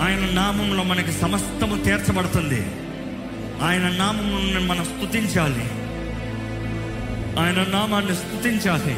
ఆయన నామంలో మనకి సమస్తము తీర్చబడుతుంది ఆయన నామమును మనం స్తుతించాలి ఆయన నామాన్ని స్తుతించాలి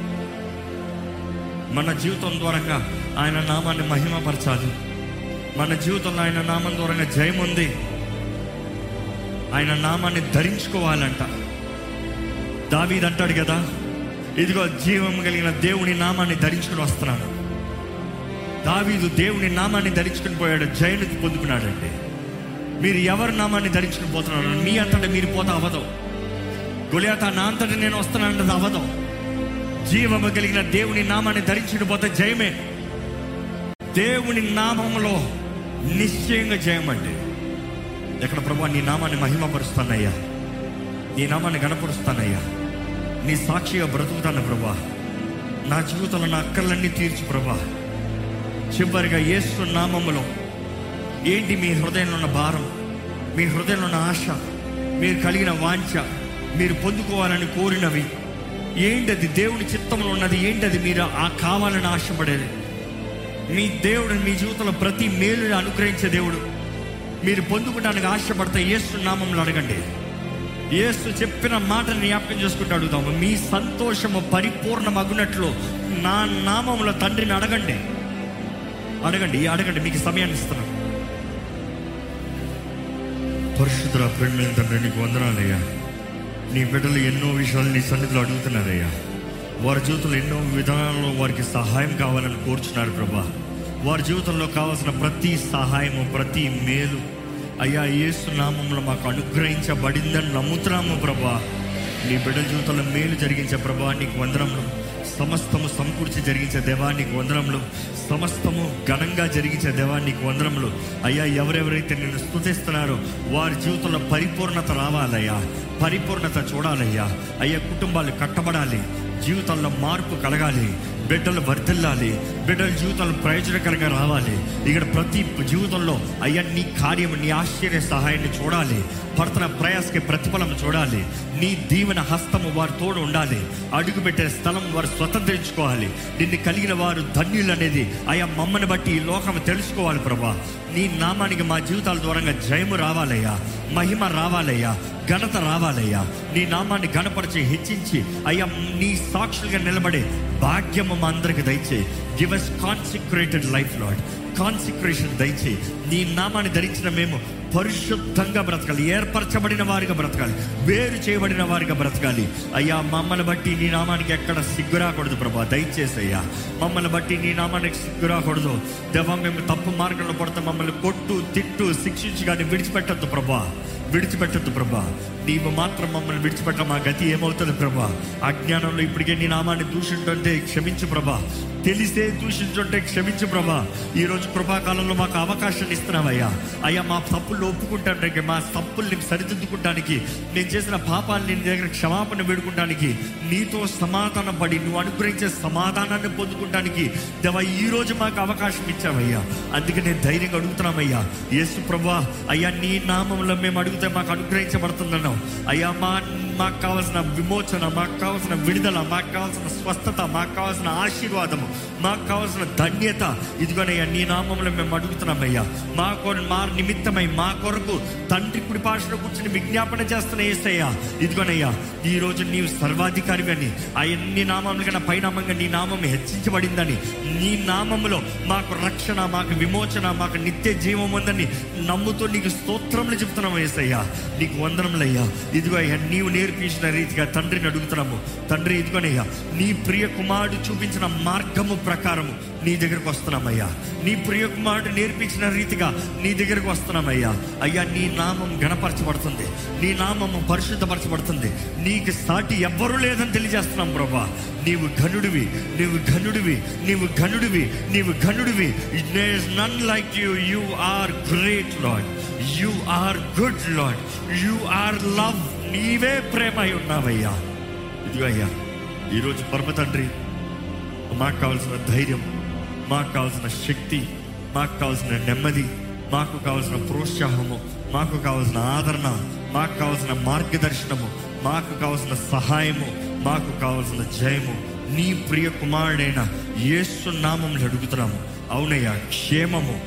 మన జీవితం ద్వారంగా ఆయన నామాన్ని మహిమపరచాలి మన జీవితంలో ఆయన నామం ద్వారంగా జయం ఉంది ఆయన నామాన్ని ధరించుకోవాలంట దావీద్ అంటాడు కదా ఇదిగో జీవం కలిగిన దేవుని నామాన్ని ధరించుకుని వస్తున్నాను దావీదు దేవుని నామాన్ని ధరించుకుని పోయాడు జయనికి పొందుకున్నాడండి మీరు ఎవరి నామాన్ని ధరించుకుని పోతున్నారు మీ అంతటా మీరు పోతా అవ్వదు గొలియాత నా అంతటా నేను వస్తున్నానంటే అవ్వదు జీవము కలిగిన దేవుని నామాన్ని ధరించుకుని పోతే జయమే దేవుని నామంలో నిశ్చయంగా జయమండి ఎక్కడ ప్రభా నీ నామాన్ని మహిమపరుస్తానయ్యా నీ నామాన్ని గణపరుస్తానయ్యా నీ సాక్షిగా బ్రతుకుతాను ప్రభా నా జీవితంలో నా అక్కర్లన్నీ తీర్చు ప్రభా చివరిగా యేసు నామములో ఏంటి మీ హృదయంలో ఉన్న భారం మీ హృదయంలో ఉన్న ఆశ మీరు కలిగిన వాంఛ మీరు పొందుకోవాలని కోరినవి ఏంటది దేవుని చిత్తంలో ఉన్నది ఏంటది మీరు ఆ కావాలని ఆశపడేది మీ దేవుడు మీ జీవితంలో ప్రతి మేలుని అనుగ్రహించే దేవుడు మీరు పొందుకోవడానికి ఆశపడితే యేసు నామంలో అడగండి యేసు చెప్పిన మాటని జ్ఞాపకం చేసుకుంటూ అడుగుతాము మీ సంతోషము పరిపూర్ణమగునట్లు నా నామముల తండ్రిని అడగండి అడగండి అడగండి మీకు సమయాన్ని ఇస్తున్నాను పరిశుద్ధ ప్రేమ తండ్రి నీకు వందనాలయ్యా నీ బిడ్డలు ఎన్నో విషయాలు నీ సన్నిధిలో అడుగుతున్నారయ్యా వారి జీవితంలో ఎన్నో విధానాల్లో వారికి సహాయం కావాలని కోరుచున్నారు ప్రభా వారి జీవితంలో కావాల్సిన ప్రతి సహాయము ప్రతి మేలు అయ్యా యేసు నామంలో మాకు అనుగ్రహించబడిందని నమ్ముతున్నాము ప్రభా నీ బిడ్డల జీవితంలో మేలు జరిగించే ప్రభా నీకు వందనములు సమస్తము సమకూర్చి జరిగించే దేవా నీకు వందనములు సమస్తము ఘనంగా జరిగించే దేవా నీకు వందనములు అయ్యా ఎవరెవరైతే నిన్ను స్తుతిస్తున్నారో వారి జీవితంలో పరిపూర్ణత రావాలయ్యా పరిపూర్ణత చూడాలయ్యా అయ్యా కుటుంబాలు కట్టబడాలి జీవితంలో మార్పు కలగాలి బిడ్డలు వర్ధిల్లాలి బిడ్డల జీవితంలో ప్రయోజనకరంగా రావాలి ఇక్కడ ప్రతి జీవితంలో అయ్యా నీ కార్యం నీ ఆశ్చర్య సహాయాన్ని చూడాలి పడుతున్న ప్రయాసకి ప్రతిఫలం చూడాలి నీ దీవెన హస్తము వారి తోడు ఉండాలి అడుగు పెట్టే స్థలం వారు స్వతంత్రించుకోవాలి నిన్ను కలిగిన వారు ధన్యులు అనేది అయ్యా మమ్మల్ని బట్టి ఈ లోకం తెలుసుకోవాలి ప్రభా నీ నామానికి మా జీవితాల ద్వారంగా జయము రావాలయ్యా మహిమ రావాలయ్యా ఘనత రావాలయ్యా నీ నామాన్ని గణపరిచి హెచ్చించి అయ్యా నీ సాక్షులుగా నిలబడే భాగ్యము మా అందరికి దయచే give us consecrated life Lord consecration దయచే నీ నామాన్ని ధరించిన మేము పరిశుద్ధంగా బ్రతకాలి ఏర్పరచబడిన వారిగా బ్రతకాలి వేరు చేయబడిన వారిగా బ్రతకాలి అయ్యా మమ్మల్ని బట్టి నీ నామానికి ఎక్కడ సిగ్గు రాకూడదు ప్రభా దయచేసి అయ్యా మమ్మల్ని బట్టి నీ నామానికి సిగ్గు రాకూడదు దేవా మేము తప్పు మార్గంలో పడితే మమ్మల్ని కొట్టు తిట్టు శిక్షించి కానీ విడిచిపెట్టద్దు ప్రభా విడిచిపెట్టద్దు ప్రభా నీవు మాత్రం మమ్మల్ని విడిచిపెట్ట మా గతి ఏమవుతుంది ప్రభా అజ్ఞానంలో ఇప్పటికే నీ నామాన్ని దూషింటుంటే క్షమించు ప్రభా తెలిసే దూషించుంటే క్షమించు ప్రభా ఈరోజు కృపాకాలంలో మాకు అవకాశాన్ని ఇస్తున్నావయ్యా అయ్యా మా తప్పులు ఒప్పుకుంటానికి మా తప్పుల్ని సరిదిద్దుకుంటానికి నేను చేసిన పాపాన్ని నీ దగ్గర క్షమాపణ వేడుకుంటానికి నీతో సమాధాన పడి నువ్వు అనుగ్రహించే సమాధానాన్ని పొందుకుంటానికి దేవా ఈ రోజు మాకు అవకాశం ఇచ్చావయ్యా అందుకే నేను ధైర్యంగా అడుగుతున్నామయ్యా యేసు ప్రభా అయ్యా నీ నామంలో మేము అడిగితే మాకు అనుగ్రహించబడుతుందన్నావు అయ్యా మా మాకు కావాల్సిన విమోచన మాకు కావాల్సిన విడుదల మాకు కావాల్సిన స్వస్థత మాకు కావాల్సిన ఆశీర్వాదము మాకు కావాల్సిన ధన్యత ఇదిగోనయ్యా నీ నామంలో మేము అడుగుతున్నామయ్యా మా కొర మా నిమిత్తమై మా కొరకు తండ్రి కుడి పాషలో కూర్చుని విజ్ఞాపన చేస్తున్న ఏసయ్యా ఇదిగోనయ్యా ఈ రోజు నీవు సర్వాధికారి అని అన్ని నామముల కన్నా పైనామంగా నీ నామం హెచ్చించబడిందని నీ నామములో మాకు రక్షణ మాకు విమోచన మాకు నిత్య జీవం ఉందని నమ్ముతూ నీకు స్తోత్రములు చెప్తున్నాం ఏసయ్యా నీకు వందనములయ్యా ఇదిగో అయ్యా నీవు నేర్పించిన రీతిగా తండ్రిని అడుగుతున్నాము తండ్రి ఇదిగోనయ్యా నీ ప్రియ కుమారుడు చూపించిన మార్గము ప్రకారము నీ దగ్గరకు వస్తున్నామయ్యా నీ ప్రియ కుమారుడు నేర్పించిన రీతిగా నీ దగ్గరకు వస్తున్నామయ్యా అయ్యా నీ నామం గణపరచబడుతుంది నీ నామము పరిశుద్ధపరచబడుతుంది నీకు సాటి ఎవ్వరూ లేదని తెలియజేస్తున్నాం ప్రభా నీవు ఘనుడివి నీవు ఘనుడివి నీవు ఘనుడివి నీవు ఘనుడివి none like you you are great Lord you are good Lord you are love నీవే ప్రేమ అయి ఉన్నావయ్యా ఇదిగో అయ్యా ఈరోజు పరమ తండ్రి మాకు కావాల్సిన ధైర్యం మాకు కావాల్సిన శక్తి మాకు కావాల్సిన నెమ్మది మాకు కావాల్సిన ప్రోత్సాహము మాకు కావాల్సిన ఆదరణ మాకు కావాల్సిన మార్గదర్శనము మాకు కావాల్సిన సహాయము మాకు కావాల్సిన జయము నీ ప్రియ కుమారుడైన యేసు నామంలో అడుగుతున్నాము అవునయ్యా క్షేమము